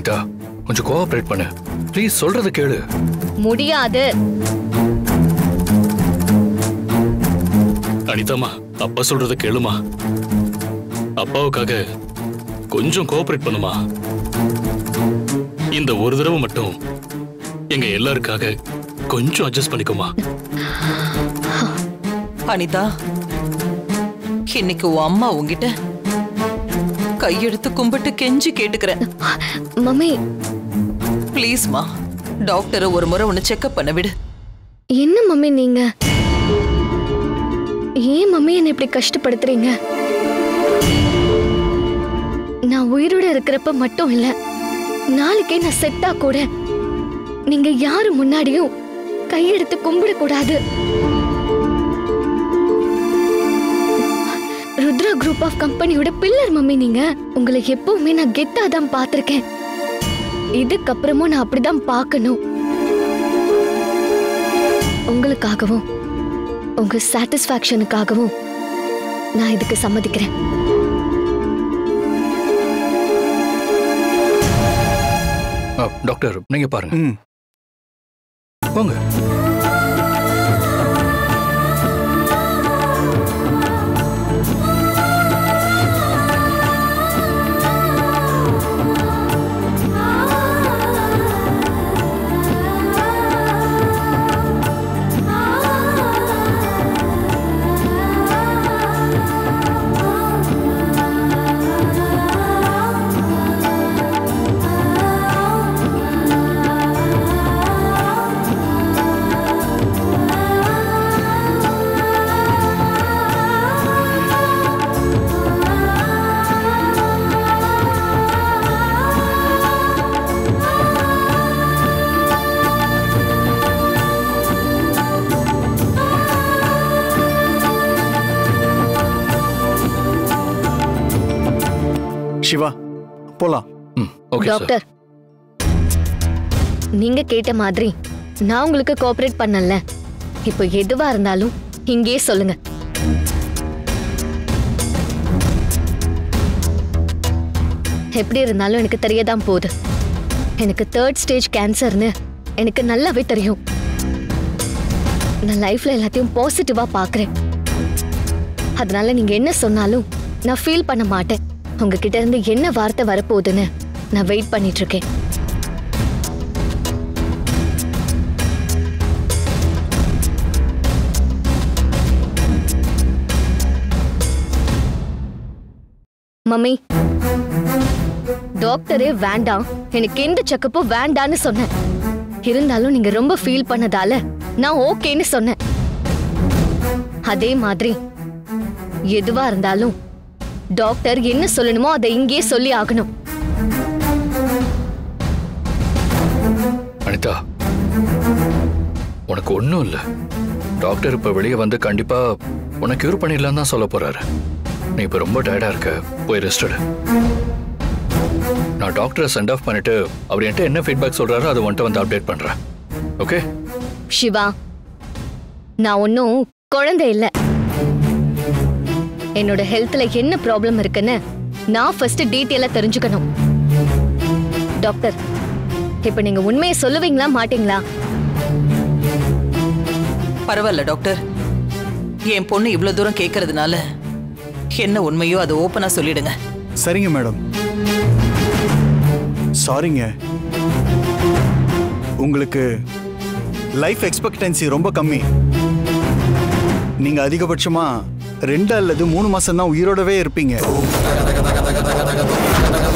அனிதா கொஞ்சம் கோஆபரேட் பண்ணு ப்ளீஸ் சொல்றத கேளு முடியாது அனிதாமா அப்பா சொல்றத கேளுமா அப்பாவுக்காக கொஞ்சம் கோஆபரேட் பண்ணுமா இந்த ஒரு தடவை மட்டும் எங்க எல்லாருக்காக கொஞ்சம் அட்ஜஸ்ட் பண்ணிக்கோமா அனிதா இன்னைக்கு உன் அம்மா உன்கிட்ட கையெடுத்து கும்பிட்டு கெஞ்சி கேட்டுக்கிறேன் மம்மி ப்ளீஸ்மா டாக்டரை ஒரு முறை உன்னை செக்அப் பண்ண விடு என்ன மம்மி நீங்க ஏன் மம்மி என்னை இப்படி கஷ்டப்படுத்துறீங்க நான் உயிரோட இருக்கிறப்ப மட்டும் இல்ல நாளைக்கே நான் செத்தா கூட நீங்க யாரு முன்னாடியும் கையெடுத்து கும்பிடக்கூடாது ருத்ரா குரூப் ஆஃப் கம்பெனியோட பில்லர் மம்மி நீங்க உங்களை எப்பவுமே நான் கெத்தா தான் பார்த்திருக்கேன் இதுக்கப்புறமும் நான் அப்படிதான் பார்க்கணும் உங்களுக்காகவும் உங்க சாட்டிஸ்ஃபேக்ஷனுக்காகவும் நான் இதுக்கு சம்மதிக்கிறேன் அ, டாக்டர் நீங்க பாருங்க ம் போங்க சிவா போலாம் ம் ஓகே சார் டாக்டர் நீங்க கேட்ட மாதிரி நான் உங்களுக்கு கோஆபரேட் பண்ணல இப்போ எதுவா இருந்தாலும் இங்கேயே சொல்லுங்க எப்படி இருந்தாலும் எனக்கு தெரியதான் போகுது எனக்கு தேர்ட் ஸ்டேஜ் கேன்சர்னு எனக்கு நல்லாவே தெரியும் நான் லைஃப்ல எல்லாத்தையும் பாசிட்டிவா பார்க்கறேன் அதனால நீங்க என்ன சொன்னாலும் நான் ஃபீல் பண்ண மாட்டேன் உங்ககிட்ட இருந்து என்ன வார்த்தை வரப்போகுதுன்னு நான் வெயிட் பண்ணிட்டு இருக்கேன் மம்மி டாக்டரே வேண்டாம் எனக்கு எந்த செக்கப்பும் வேண்டான்னு சொன்னேன் இருந்தாலும் நீங்க ரொம்ப ஃபீல் பண்ணதால நான் ஓகேன்னு சொன்னேன் அதே மாதிரி எதுவா இருந்தாலும் டாக்டர் என்ன சொல்லணுமோ அதை இங்கேயே சொல்லி ஆகணும் அனிதா உனக்கு ஒன்றும் இல்லை டாக்டர் இப்போ வெளியே வந்து கண்டிப்பா உனக்கு கியூர் பண்ணிடலாம் தான் சொல்ல போறாரு நீ இப்போ ரொம்ப டயர்டா இருக்க போய் ரெஸ்ட் எடு நான் டாக்டரை சென்ட் ஆஃப் பண்ணிட்டு அவர் என்கிட்ட என்ன ஃபீட்பேக் சொல்றாரோ அதை வந்துட்டு வந்து அப்டேட் பண்றேன் ஓகே சிவா நான் ஒன்றும் குழந்தை இல்லை என்னோட ஹெல்த்ல என்ன ப்ராப்ளம் இருக்குன்னு நான் ஃபர்ஸ்ட் டீட்டெயிலா தெரிஞ்சுக்கணும் டாக்டர் இப்போ நீங்க உண்மையை சொல்லுவீங்களா மாட்டீங்களா பரவாயில்ல டாக்டர் என் பொண்ணு இவ்வளவு தூரம் கேட்கறதுனால என்ன உண்மையோ அதை ஓப்பனா சொல்லிடுங்க சரிங்க மேடம் சாரிங்க உங்களுக்கு லைஃப் எக்ஸ்பெக்டன்சி ரொம்ப கம்மி நீங்க அதிகபட்சமா ரெண்டு அல்லது மூணு மாசம் தான் உயிரோடவே இருப்பீங்க